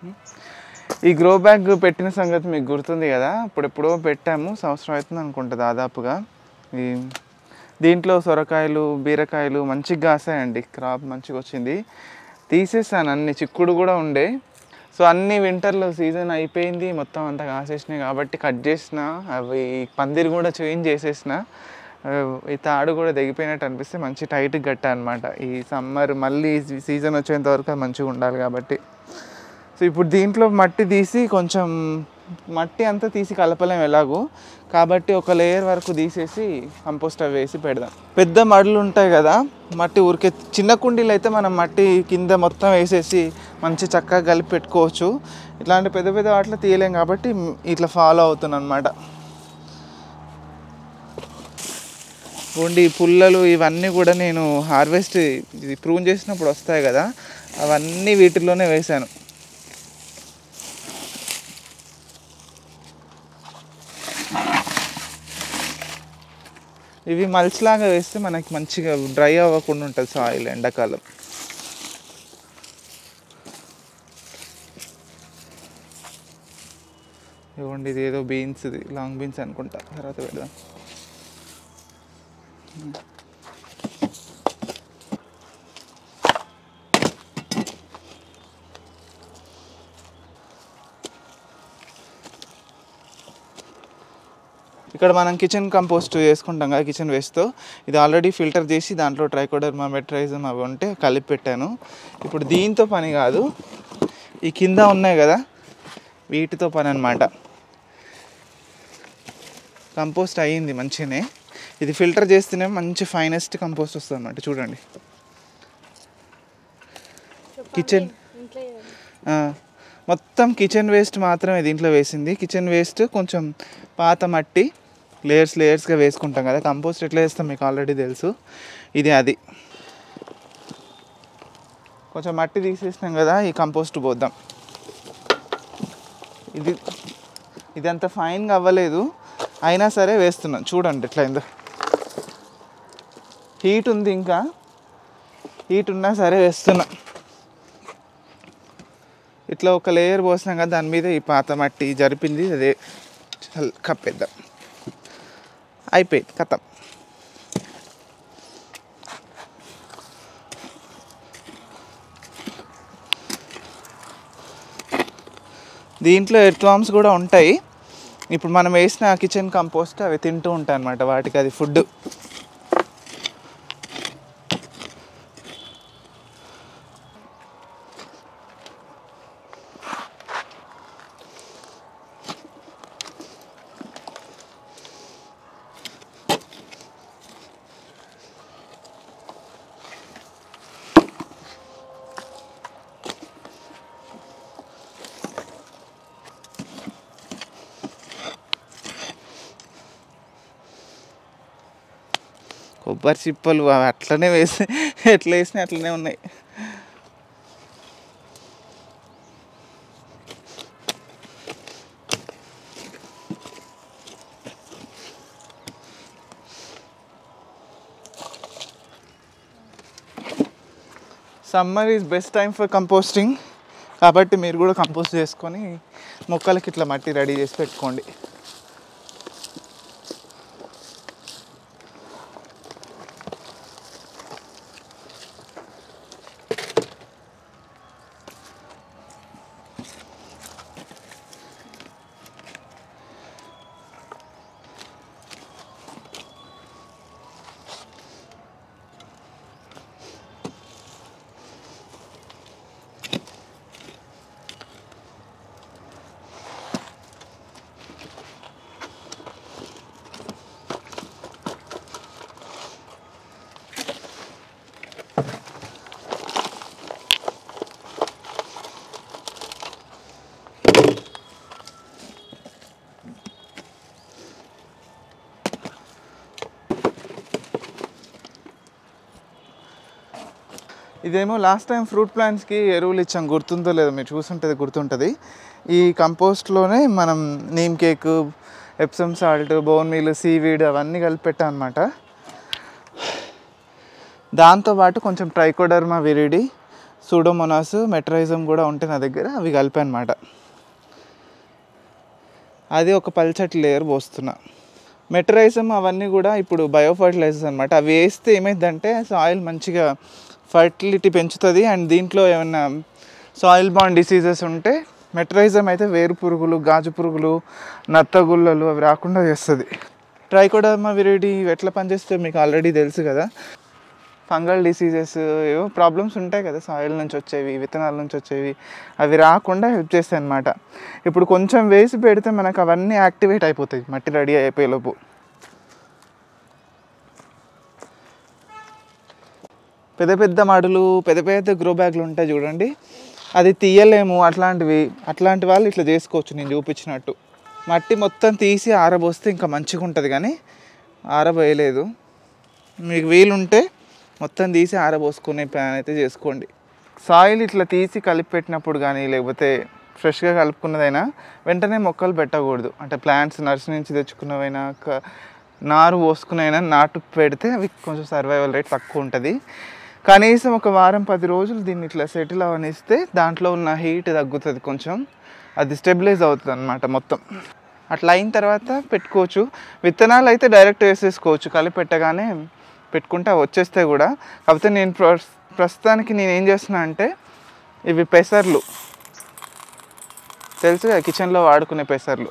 ఈ grow bag పెట్టిన సంగతి మీకు గుర్తుంది కదా ఇప్పుడు ఎప్పుడో పెట్టాము సంవత్సరం అవుతుంది అనుకుంటా దాదాపుగా ఈ దీంట్లో సొరకాయలు బీరకాయలు మంచిగా కాసాయండి క్రాప్ మంచిగా వచ్చింది తీసేసాను అన్ని చిక్కుడు కూడా ఉండే సో అన్ని వింటర్లో సీజన్ అయిపోయింది మొత్తం అంతా కాసేసినాయి కాబట్టి కట్ చేసిన అవి పందిరి కూడా చేంజ్ చేసేసిన ఆ, ఈ తాడు కూడా తెగిపోయినట్టు అనిపిస్తే మంచి టైట్గా కట్టా అనమాట ఈ సమ్మర్ మళ్ళీ సీజన్ వచ్చేంత వరకు అది మంచిగా ఉండాలి కాబట్టి సో ఇప్పుడు దీంట్లో మట్టి తీసి కొంచెం మట్టి అంతా తీసి కలపలేం ఎలాగో కాబట్టి ఒక లేయర్ వరకు తీసేసి కంపోస్ట్ అవి వేసి పెడదాం పెద్ద మడులు ఉంటాయి కదా మట్టి ఊరికే చిన్న కుండీలు అయితే మనం మట్టి కింద మొత్తం వేసేసి మంచి చక్కగా కలిపి పెట్టుకోవచ్చు ఇట్లాంటి పెద్ద పెద్ద వాటిలో తీయలేం కాబట్టి ఇట్లా ఫాలో అవుతున్నాను అనమాట ఉండి పుల్లలు ఇవన్నీ కూడా నేను హార్వెస్ట్ ఇది ప్రూన్ చేసినప్పుడు వస్తాయి కదా అవన్నీ వీటిల్లోనే వేశాను ఇవి మల్చిలాగా వేస్తే మనకి మంచిగా డ్రై అవ్వకుండా ఉంటుంది సాయిల్ ఎండాకాలం ఇవ్వండి ఇది ఏదో బీన్స్ ఇది లాంగ్ బీన్స్ అనుకుంటా తర్వాత పెడదాం ఇక్కడ మనం కిచెన్ కంపోస్ట్ చేసుకుంటాం కదా కిచెన్ వేస్ట్తో ఇది ఆల్రెడీ ఫిల్టర్ చేసి దాంట్లో ట్రైకోడర్మా మెట్రైజం అవి ఉంటే కలిపి పెట్టాను ఇప్పుడు దీంతో పని కాదు ఈ కింద ఉన్నాయి కదా వీటితో పని అనమాట కంపోస్ట్ అయ్యింది మంచిగానే ఇది ఫిల్టర్ చేస్తేనే మంచి ఫైనెస్ట్ కంపోస్ట్ వస్తుంది అనమాట చూడండి కిచెన్ ఆ, మొత్తం కిచెన్ వేస్ట్ మాత్రమే దీంట్లో వేసింది కిచెన్ వేస్ట్ కొంచెం పాత మట్టి లేయర్స్ లేయర్స్గా వేసుకుంటాం కదా కంపోస్ట్ ఎట్లా వేస్తాం మీకు ఆల్రెడీ తెలుసు ఇది అది కొంచెం మట్టి తీసేసినాం కదా ఈ కంపోస్ట్ పోద్దాం ఇది ఇది అంత ఫైన్గా అవ్వలేదు అయినా సరే వేస్తున్నాను చూడండి ఎట్లా అయిందో హీట్ ఉంది ఇంకా హీట్ ఉన్నా సరే వేస్తున్నా ఇట్లా ఒక లేయర్ పోసినాం కదా దాని మీద ఈ పాత మట్టి జరిపింది అదే చల్ కప్పేద్దాం అయిపోయింది కథం దీంట్లో ఎర్త్వామ్స్ కూడా ఉంటాయి ఇప్పుడు మనం వేసిన కిచెన్ కంపోస్ట్ అవి తింటూ ఉంటాయి అన్నమాట వాటికి అది ఫుడ్ కొబ్బరి చిప్పలు అవి అట్లనే వేసి ఎట్లా వేసినా అట్లనే ఉన్నాయి summer is best time for composting కాబట్టి మీరు కూడా కంపోస్ట్ చేసుకొని మొక్కలకి ఇట్లా మట్టి రెడీ చేసి పెట్టుకోండి ఇదేమో లాస్ట్ టైం ఫ్రూట్ ప్లాంట్స్కి ఎరువులు ఇచ్చాం గుర్తుందో లేదో మీరు చూసుంటుంది గుర్తుంటుంది ఈ కంపోస్ట్లోనే మనం neem cake Epsom salt bone meal seaweed అవన్నీ కలిపి పెట్టాం అనమాట దాంతోపాటు కొంచెం ట్రైకోడర్మా విరిడి సూడోమోనాస్ మెట్రైజం కూడా ఉంటాయి నా దగ్గర అవి కలిపి అనమాట అది ఒక పల్చటి లేయర్ పోస్తున్నా మెటరైజం అవన్నీ కూడా ఇప్పుడు బయో ఫర్టిలైజర్స్ అనమాట అవి వేస్తే ఏమైందంటే సాయిల్ మంచిగా ఫర్టిలిటీ పెంచుతుంది అండ్ దీంట్లో ఏమైనా సాయిల్ బాండ్ డిసీజెస్ ఉంటే మెటరైజం అయితే వేరు పురుగులు గాజు పురుగులు నత్తగుల్లలు అవి రాకుండా చేస్తుంది ట్రైకోడర్మా విరిడి ఎట్లా పనిచేస్తే మీకు ఆల్రెడీ తెలుసు కదా ఫంగల్ డిసీజెస్ ఏవో ప్రాబ్లమ్స్ ఉంటాయి కదా సాయిల్ నుంచి వచ్చేవి విత్తనాల నుంచి వచ్చేవి అవి రాకుండా హెల్ప్ చేస్తాయి అనమాట ఇప్పుడు కొంచెం వేసి పెడితే మనకు అవన్నీ యాక్టివేట్ అయిపోతాయి మట్టి రెడీ అయిపోయేలోపు పెద్ద పెద్ద మడులు పెద్ద పెద్ద గ్రో బ్యాగ్లు ఉంటాయి చూడండి అది తీయలేము అట్లాంటివి అట్లాంటి వాళ్ళు ఇట్లా చేసుకోవచ్చు నేను చూపించినట్టు మట్టి మొత్తం తీసి ఆరబోస్తే ఇంకా మంచిగా ఉంటుంది కానీ ఆరబోయలేదు మీకు వీలుంటే మొత్తం తీసి ఆరబోసుకునే ప్లాన్ అయితే చేసుకోండి సాయిల్ ఇట్లా తీసి కలిపి పెట్టినప్పుడు కానీ లేకపోతే ఫ్రెష్గా కలుపుకున్నదైనా వెంటనే మొక్కలు పెట్టకూడదు అంటే ప్లాంట్స్ నర్సరీ నుంచి తెచ్చుకున్నవైనా క- నారు పోసుకునైనా నాటు పెడితే అవి కొంచెం సర్వైవల్ రేట్ తక్కువ ఉంటుంది కనీసం ఒక వారం పది రోజులు దీన్ని ఇట్లా సెటిల్ అవనిస్తే దాంట్లో ఉన్న హీట్ తగ్గుతుంది కొంచెం అది స్టెబిలైజ్ అవుతుంది అనమాట మొత్తం అట్లా అయిన తర్వాత పెట్టుకోవచ్చు విత్తనాలు అయితే డైరెక్ట్ వేసేసుకోవచ్చు కలిపి పెట్టగానే పెట్టుకుంటే అవి వచ్చేస్తాయి కూడా కాకపోతే నేను ప్రస్- ప్రస్తుతానికి నేను ఏం చేస్తున్నా అంటే ఇవి పెసర్లు తెలుసు కదా కిచెన్లో వాడుకునే పెసర్లు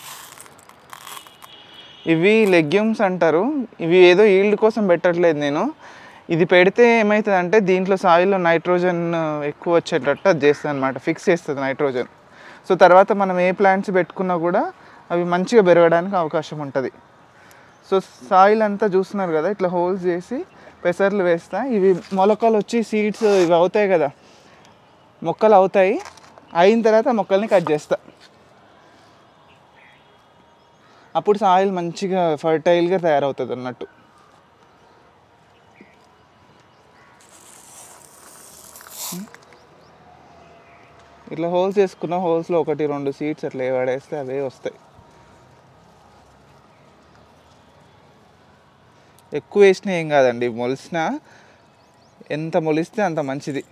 ఇవి లెగ్యూమ్స్ అంటారు ఇవి ఏదో ఈల్డ్ కోసం పెట్టట్లేదు నేను ఇది పెడితే ఏమవుతుంది అంటే దీంట్లో సాయిల్లో నైట్రోజన్ ఎక్కువ వచ్చేటట్టు అది చేస్తుంది అనమాట ఫిక్స్ చేస్తుంది నైట్రోజన్ సో తర్వాత మనం ఏ ప్లాంట్స్ పెట్టుకున్నా కూడా అవి మంచిగా పెరగడానికి అవకాశం ఉంటుంది సో సాయిల్ అంతా చూస్తున్నారు కదా ఇట్లా హోల్స్ చేసి పెసర్లు వేస్తా ఇవి మొలకలు వచ్చి సీడ్స్ ఇవి అవుతాయి కదా మొక్కలు అవుతాయి అయిన తర్వాత మొక్కల్ని కట్ చేస్తా అప్పుడు సాయిల్ మంచిగా ఫర్టైల్గా తయారవుతుంది అన్నట్టు ఇట్లా హోల్స్ వేసుకున్న హోల్స్లో ఒకటి రెండు సీడ్స్ అట్లా పడేస్తే అవే వస్తాయి ఎక్కువ వేసినా ఏం కాదండి మొలిసినా ఎంత మొలిస్తే అంత మంచిది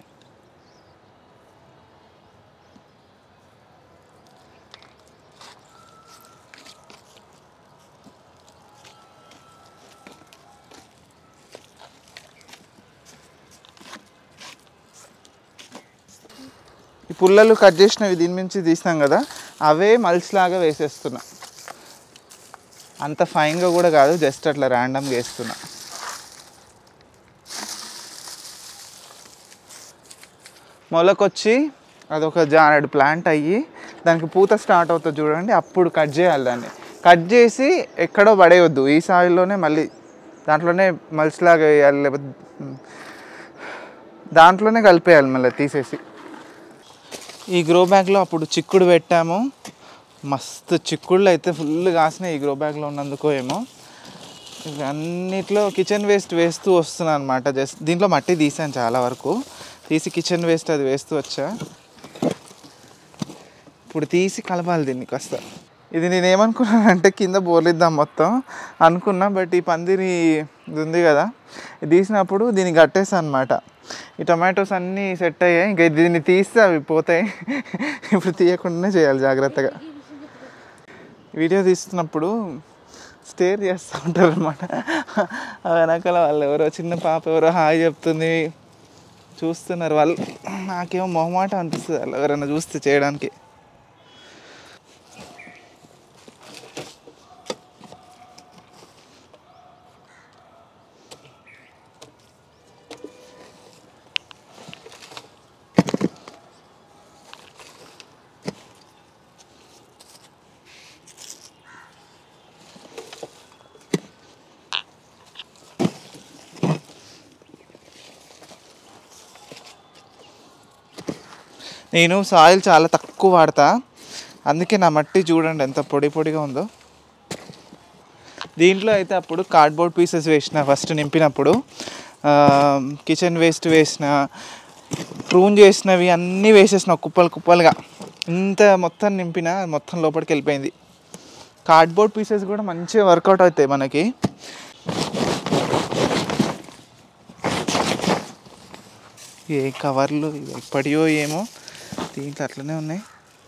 ఈ పుల్లలు కట్ చేసినవి దీని నుంచి తీసినాం కదా అవే మల్చిలాగా వేసేస్తున్నా అంత ఫైన్గా కూడా కాదు జస్ట్ అట్లా ర్యాండమ్గా వేస్తున్నా మొలకొచ్చి అదొక జానెడ్ ప్లాంట్ అయ్యి దానికి పూత స్టార్ట్ అవుతుంది చూడండి అప్పుడు కట్ చేయాలి దాన్ని కట్ చేసి ఎక్కడో పడేయొద్దు ఈ సాయిల్లోనే మళ్ళీ దాంట్లోనే మల్చిలాగా వేయాలి లేకపోతే దాంట్లోనే కలిపేయాలి మళ్ళీ తీసేసి ఈ గ్రో బ్యాగ్లో అప్పుడు చిక్కుడు పెట్టాము మస్తు చిక్కుళ్ళు అయితే ఫుల్ కాసినాయి ఈ గ్రో బ్యాగ్లో ఉన్నందుకో ఏమో ఇవి అన్నిట్లో కిచెన్ వేస్ట్ వేస్తూ వస్తున్నాను అనమాట జస్ట్ దీంట్లో మట్టి తీసాను చాలా వరకు తీసి కిచెన్ వేస్ట్ అది వేస్తూ వచ్చా ఇప్పుడు తీసి కలపాలి దీన్ని కాస్త ఇది నేను ఏమనుకున్నానంటే కింద బోర్లిద్దాం మొత్తం అనుకున్నా బట్ ఈ పందిరి ఇది ఉంది కదా ఇది తీసినప్పుడు దీన్ని కట్టేసాను అనమాట ఈ టొమాటోస్ అన్నీ సెట్ అయ్యాయి ఇంకా దీన్ని తీస్తే అవి పోతాయి ఇప్పుడు తీయకుండానే చేయాలి జాగ్రత్తగా వీడియో తీస్తున్నప్పుడు స్టేర్ చేస్తూ ఉంటారు అనమాట వెనకాల వాళ్ళు ఎవరో చిన్న పాప ఎవరో హాయ్ చెప్తుంది చూస్తున్నారు వాళ్ళు నాకేమో మొహమాట అనిపిస్తుంది వాళ్ళు ఎవరైనా చూస్తే చేయడానికి నేను సాయిల్ చాలా తక్కువ వాడతా అందుకే నా మట్టి చూడండి ఎంత పొడి పొడిగా ఉందో దీంట్లో అయితే అప్పుడు కార్డ్బోర్డ్ పీసెస్ వేసిన ఫస్ట్ నింపినప్పుడు కిచెన్ వేస్ట్ వేసిన ప్రూన్ చేసినవి అన్నీ వేసేసిన కుప్పలు కుప్పలుగా ఇంత మొత్తం నింపిన మొత్తం లోపలికి వెళ్ళిపోయింది కార్డ్బోర్డ్ పీసెస్ కూడా మంచిగా వర్కౌట్ అవుతాయి మనకి ఏ కవర్లు ఇవి ఎప్పటియో ఏమో దీంట్లో అట్లనే ఉన్నాయి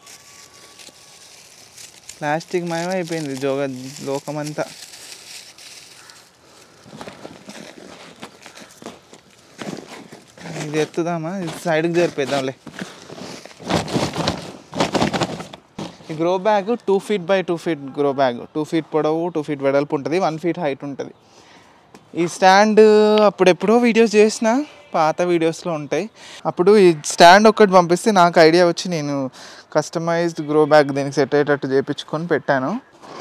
ప్లాస్టిక్ మయం అయిపోయింది జోగ లోకమంతా ఇది ఎత్తుదామా ఇది సైడ్కి జరిపేద్దాంలే ఈ grow bag two feet by two feet grow bag two feet పొడవు టూ ఫీట్ వెడల్పు ఉంటుంది వన్ ఫీట్ హైట్ ఉంటుంది ఈ స్టాండ్ అప్పుడెప్పుడో వీడియోస్ చేసిన పాత వీడియోస్లో ఉంటాయి అప్పుడు ఈ స్టాండ్ ఒక్కటి పంపిస్తే నాకు ఐడియా వచ్చి నేను కస్టమైజ్డ్ గ్రో బ్యాగ్ దీనికి సెట్ అయ్యేటట్టు చేయించుకొని పెట్టాను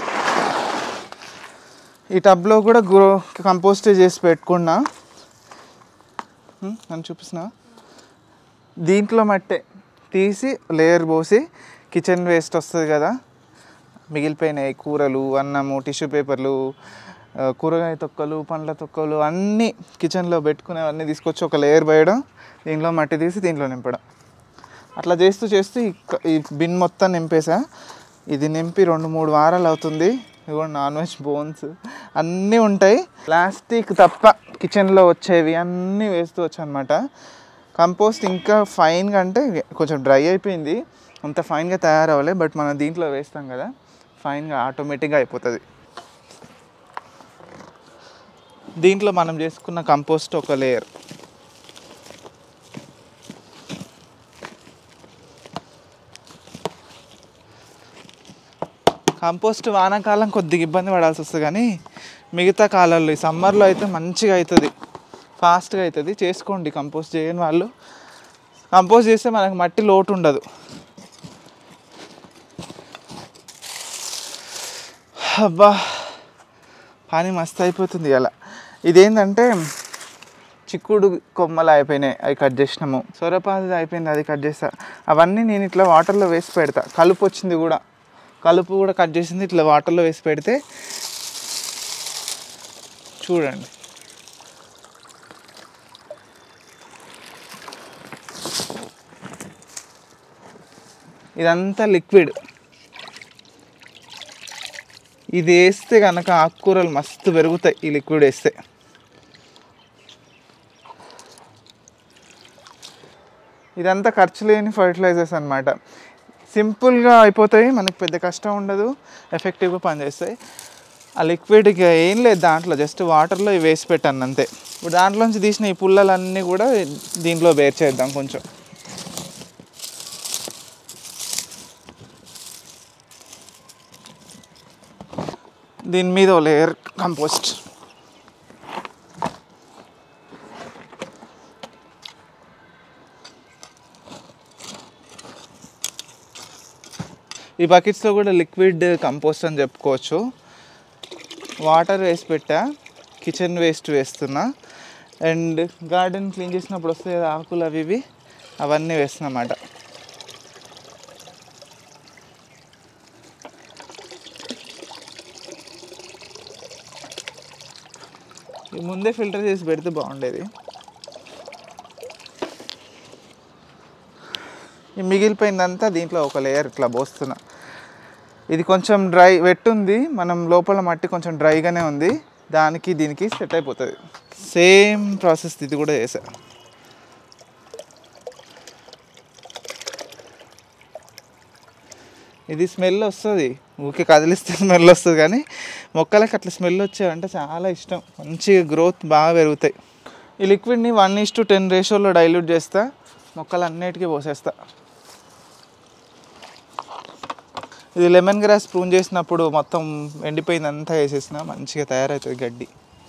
ఈ టబ్లో కూడా గ్రో కంపోస్ట్ చేసి పెట్టుకున్నా హ్మ్, నన్ను చూపిస్తున్నా దీంట్లో మట్టే తీసి లేయర్ పోసి కిచెన్ వేస్ట్ వస్తుంది కదా మిగిలిపోయినాయి కూరలు అన్నము టిష్యూ పేపర్లు ఆ, కూరగాయ తొక్కలు పండ్ల తొక్కలు అన్నీ కిచెన్లో పెట్టుకునేవన్నీ తీసుకొచ్చి ఒక లేయర్ పోయడం దీంట్లో మట్టి తీసి దీంట్లో నింపడం అట్లా చేస్తూ చేస్తూ ఈ క- ఈ బిన్ మొత్తం నింపేసా ఇది నింపి రెండు మూడు వారాలు అవుతుంది ఇదిగో నాన్ వెజ్ బోన్స్ అన్నీ ఉంటాయి ప్లాస్టిక్ తప్ప కిచెన్లో వచ్చేవి అన్నీ వేస్తూ వచ్చా అనమాట కంపోస్ట్ ఇంకా ఫైన్గా అంటే కొంచెం డ్రై అయిపోయింది అంత ఫైన్గా తయారవ్వలే బట్ మనం దీంట్లో వేస్తాం కదా ఫైన్గా ఆటోమేటిక్గా అయిపోతుంది దీంట్లో మనం చేసుకున్న కంపోస్ట్ ఒక లేయర్ కంపోస్ట్ వానాకాలం కొద్దిగా ఇబ్బంది పడాల్సి వస్తుంది కానీ మిగతా కాలాల్లో ఈ సమ్మర్లో అయితే మంచిగా అవుతుంది ఫాస్ట్గా అవుతుంది చేసుకోండి కంపోస్ట్ చేయని వాళ్ళు కంపోస్ట్ చేస్తే మనకు మట్టి లోటు ఉండదు అబ్బా పని మస్తు అయిపోతుంది అలా ఇదేంటంటే చిక్కుడు కొమ్మలు అయిపోయినాయి అవి కట్ చేసినాము సొరపాది అయిపోయింది అది కట్ చేస్తా అవన్నీ నేను ఇట్లా వాటర్లో వేసి పెడతా కలుపు వచ్చింది కూడా కలుపు కూడా కట్ చేసింది ఇట్లా వాటర్లో వేసి పెడితే చూడండి ఇదంతా లిక్విడ్ ఇది వేస్తే కనుక ఆకుకూరలు మస్తు పెరుగుతాయి ఈ లిక్విడ్ వేస్తే ఇదంతా ఖర్చు లేని ఫర్టిలైజర్స్ అనమాట సింపుల్గా అయిపోతాయి మనకు పెద్ద కష్టం ఉండదు ఎఫెక్టివ్గా పనిచేస్తాయి ఆ లిక్విడ్ ఇక ఏం లేదు దాంట్లో జస్ట్ వాటర్లో ఇవి వేసి పెట్టాను అంతే ఇప్పుడు దాంట్లోంచి తీసిన ఈ పుల్లలన్నీ కూడా దీంట్లో బేర్ చేద్దాం కొంచెం దీని మీద ఓ లేయర్ కంపోస్ట్ ఈ బకెట్స్లో కూడా లిక్విడ్ కంపోస్ట్ అని చెప్పుకోవచ్చు వాటర్ వేసి పెట్టా కిచెన్ వేస్ట్ వేస్తున్నా అండ్ గార్డెన్ క్లీన్ చేసినప్పుడు వస్తాయి కదా ఆకులు అవి ఇవి అవన్నీ వేస్తున్నమాట ఇది ముందే ఫిల్టర్ చేసి పెడితే బాగుండేది ఈ మిగిలిపోయిందంతా దీంట్లో ఒక లేయర్ ఇట్లా పోస్తున్నా ఇది కొంచెం డ్రై వెట్ ఉంది మనం లోపల మట్టి కొంచెం డ్రైగానే ఉంది దానికి దీనికి సెట్ అయిపోతుంది సేమ్ ప్రాసెస్ ఇది కూడా చేసా ఇది స్మెల్ వస్తుంది ఊకే కదిలిస్తే స్మెల్ వస్తుంది కానీ మొక్కలకి అట్లా స్మెల్ వచ్చేవంటే చాలా ఇష్టం మంచిగా గ్రోత్ బాగా పెరుగుతాయి ఈ లిక్విడ్ని వన్ ఈస్ టు టెన్ రేషియోలో డైల్యూట్ చేస్తా మొక్కలు అన్నిటికీ పోసేస్తా ఇది లెమన్ గ్రాస్ ప్రూన్ చేసినప్పుడు మొత్తం ఎండిపోయిందంతా వేసేసిన మంచిగా తయారవుతుంది గడ్డి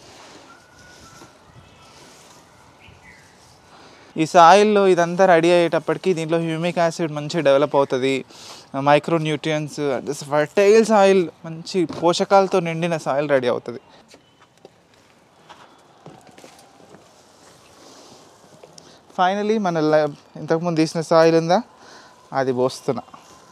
ఈ సాయిల్లో ఇదంతా రెడీ అయ్యేటప్పటికి దీంట్లో హ్యూమిక్ యాసిడ్ మంచిగా డెవలప్ అవుతుంది మైక్రో న్యూట్రియన్స్ ఫర్టైల్ సాయిల్ మంచి పోషకాలతో నిండిన సాయిల్ రెడీ అవుతుంది ఫైనలీ మన ల- ఇంతకుముందు తీసిన సాయిల్ ఉందా అది పోస్తున్నా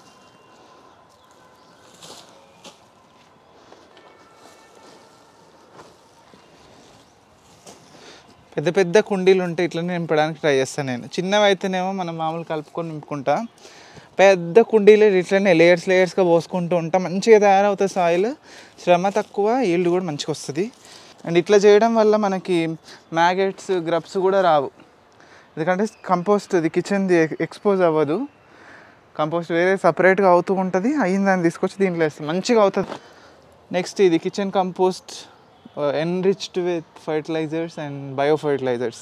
పెద్ద పెద్ద కుండీలు ఉంటే ఇట్లనే నింపడానికి ట్రై చేస్తాను నేను చిన్నవి అయితేనేమో మనం మామూలు కలుపుకొని నింపుకుంటా పెద్ద కుండీలు ఇట్లనే లేయర్స్ లేయర్స్గా పోసుకుంటూ ఉంటా మంచిగా తయారవుతుంది సాయిల్ శ్రమ తక్కువ ఈల్డ్ కూడా మంచిగా వస్తుంది అండ్ ఇట్లా చేయడం వల్ల మనకి మ్యాగెట్స్ గ్రబ్స్ కూడా రావు ఎందుకంటే కంపోస్ట్ ఇది కిచెన్ది ఎక్స్పోజ్ అవ్వదు కంపోస్ట్ వేరే సపరేట్గా అవుతూ ఉంటుంది అయిన దాన్ని తీసుకొచ్చి దీంట్లో వేస్తాం మంచిగా అవుతుంది నెక్స్ట్ ఇది kitchen compost enriched with fertilizers and bio fertilizers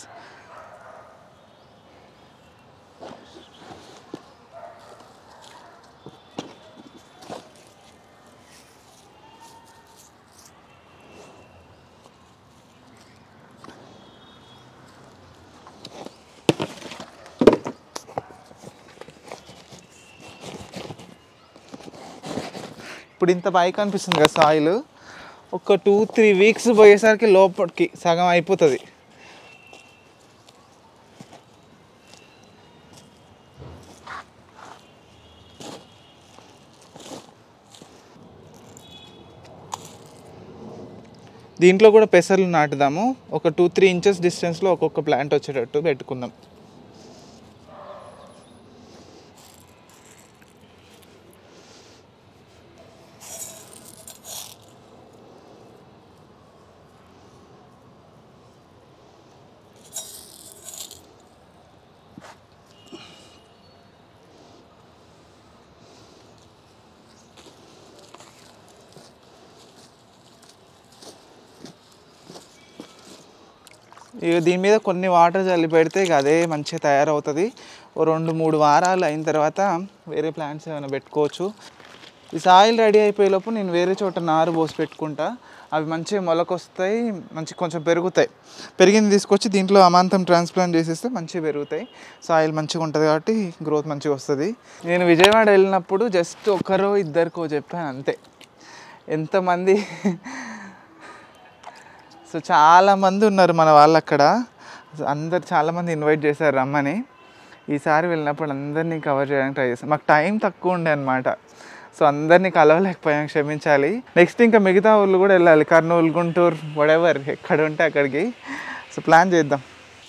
ఇప్పుడు ఇంత పైకి అనిపిస్తుంది కదా సాయిల్ ఒక టూ త్రీ వీక్స్ పోయేసరికి లోపలికి సగం అయిపోతుంది దీంట్లో కూడా పెసర్లు నాటుదాము ఒక టూ త్రీ ఇంచెస్ డిస్టెన్స్లో ఒక్కొక్క ప్లాంట్ వచ్చేటట్టు పెట్టుకుందాం ఇక దీని మీద కొన్ని వాటర్ చల్లి పెడితే ఇక అదే మంచిగా తయారవుతుంది ఓ రెండు మూడు వారాలు అయిన తర్వాత వేరే ప్లాంట్స్ ఏమైనా పెట్టుకోవచ్చు ఈ సాయిల్ రెడీ అయిపోయే లోపు నేను వేరే చోట నారు పోసి పెట్టుకుంటా అవి మంచిగా మొలకొస్తాయి మంచి కొంచెం పెరుగుతాయి పెరిగింది తీసుకొచ్చి దీంట్లో అమాంతం ట్రాన్స్ప్లాంట్ చేసేస్తే మంచిగా పెరుగుతాయి సాయిల్ మంచిగా ఉంటుంది కాబట్టి గ్రోత్ మంచిగా వస్తుంది నేను విజయవాడ వెళ్ళినప్పుడు జస్ట్ ఒకరో ఇద్దరికో చెప్పాను అంతే ఎంతమంది సో చాలా మంది ఉన్నారు మన వాళ్ళు అక్కడ అందరు చాలా మంది ఇన్వైట్ చేశారు రమ్మని ఈసారి వెళ్ళినప్పుడు అందరినీ కవర్ చేయడానికి ట్రై చేస్తాం మాకు టైం తక్కువ ఉండే అనమాట సో అందరినీ కలవలేకపోయాం క్షమించాలి నెక్స్ట్ ఇంకా మిగతా ఊళ్ళు కూడా వెళ్ళాలి కర్నూలు గుంటూరు వడెవర్ ఎక్కడ ఉంటే అక్కడికి సో ప్లాన్ చేద్దాం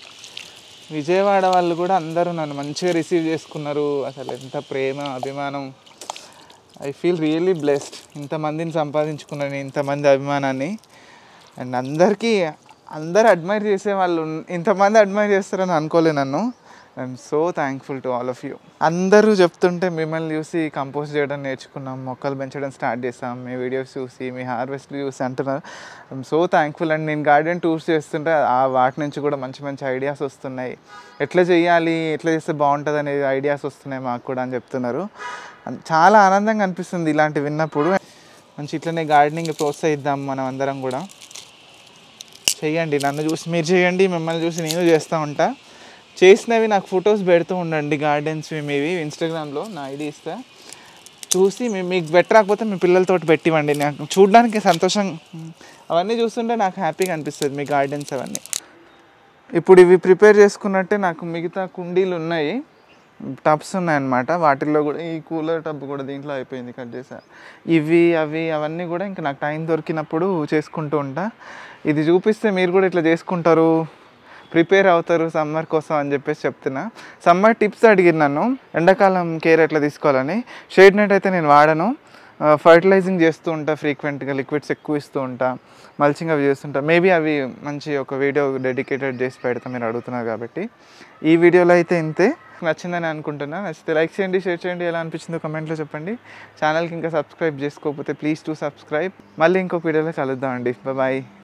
విజయవాడ వాళ్ళు కూడా అందరూ నన్ను మంచిగా రిసీవ్ చేసుకున్నారు అసలు ఎంత ప్రేమ అభిమానం ఐ ఫీల్ రియల్లీ బ్లెస్డ్ ఇంతమందిని సంపాదించుకున్నాను ఇంతమంది అభిమానాన్ని అండ్ అందరికీ అందరు అడ్మైర్ చేసే వాళ్ళు ఉన్- ఇంతమంది అడ్మైర్ చేస్తారని అనుకోలే నన్ను I'm so thankful to all of you అందరూ చెప్తుంటే మిమ్మల్ని చూసి కంపోజ్ చేయడం నేర్చుకున్నాం మొక్కలు పెంచడం స్టార్ట్ చేస్తాం మీ వీడియోస్ చూసి మీ హార్వెస్ట్ చూసి అంటున్నారు ఐఎమ్ సో థ్యాంక్ఫుల్ అండ్ నేను గార్డెన్ టూర్స్ చేస్తుంటే ఆ వాటి నుంచి కూడా మంచి మంచి ఐడియాస్ వస్తున్నాయి ఎట్లా చేయాలి ఎట్లా చేస్తే బాగుంటుంది అనే ఐడియాస్ వస్తున్నాయి మాకు కూడా అని చెప్తున్నారు అన్- చాలా ఆనందంగా అనిపిస్తుంది ఇలాంటివి విన్నప్పుడు మంచి ఇట్లనే గార్డెనింగ్ ప్రోత్సహిద్దాం మనం అందరం కూడా చెయ్యండి నన్ను చూసి మీరు చేయండి మిమ్మల్ని చూసి నేను చేస్తూ ఉంటా చేసినవి నాకు ఫొటోస్ పెడుతూ ఉండండి గార్డెన్స్ మీవి ఇన్స్టాగ్రామ్లో నా ఐడి ఇస్తా చూసి మీ మీకు బెటర్ రాకపోతే మీ పిల్లలతో పెట్టివ్వండి నాకు చూడడానికి సంతోషం అవన్నీ చూస్తుంటే నాకు హ్యాపీగా అనిపిస్తుంది మీ గార్డెన్స్ అవన్నీ ఇప్పుడు ఇవి ప్రిపేర్ చేసుకున్నట్టే నాకు మిగతా కుండీలు ఉన్నాయి టబ్స్ ఉన్నాయన్నమాట వాటిల్లో కూడా ఈ కూలర్ టబ్ కూడా దీంట్లో అయిపోయింది కట్ చేసా ఇవి అవి అవన్నీ కూడా ఇంకా నాకు టైం దొరికినప్పుడు చేసుకుంటూ ఉంటా ఇది చూపిస్తే మీరు కూడా ఇట్లా చేసుకుంటారు ప్రిపేర్ అవుతారు సమ్మర్ కోసం అని చెప్పేసి చెప్తున్నా సమ్మర్ టిప్స్ అడిగిరు నన్ను ఎండాకాలం కేర్ ఎట్లా తీసుకోవాలని షేడ్ నెట్ అయితే నేను వాడను ఫర్టిలైజింగ్ చేస్తూ ఉంటా ఫ్రీక్వెంట్గా లిక్విడ్స్ ఎక్కువ ఇస్తూ ఉంటా మల్చింగ్ అవి చేస్తుంటా మేబీ అవి మంచి ఒక వీడియో డెడికేటెడ్ చేసి పెడతా మీరు అడుగుతున్నారు కాబట్టి ఈ వీడియోలో అయితే ఇంతే నచ్చిందని అనుకుంటున్నా నచ్చితే లైక్ చేయండి షేర్ చేయండి ఎలా అనిపించిందో కమెంట్లో చెప్పండి ఛానల్కి ఇంకా సబ్స్క్రైబ్ చేసుకోకపోతే ప్లీజ్ టు సబ్స్క్రైబ్ మళ్ళీ ఇంకొక వీడియోలో కలుద్దామండి బాయ్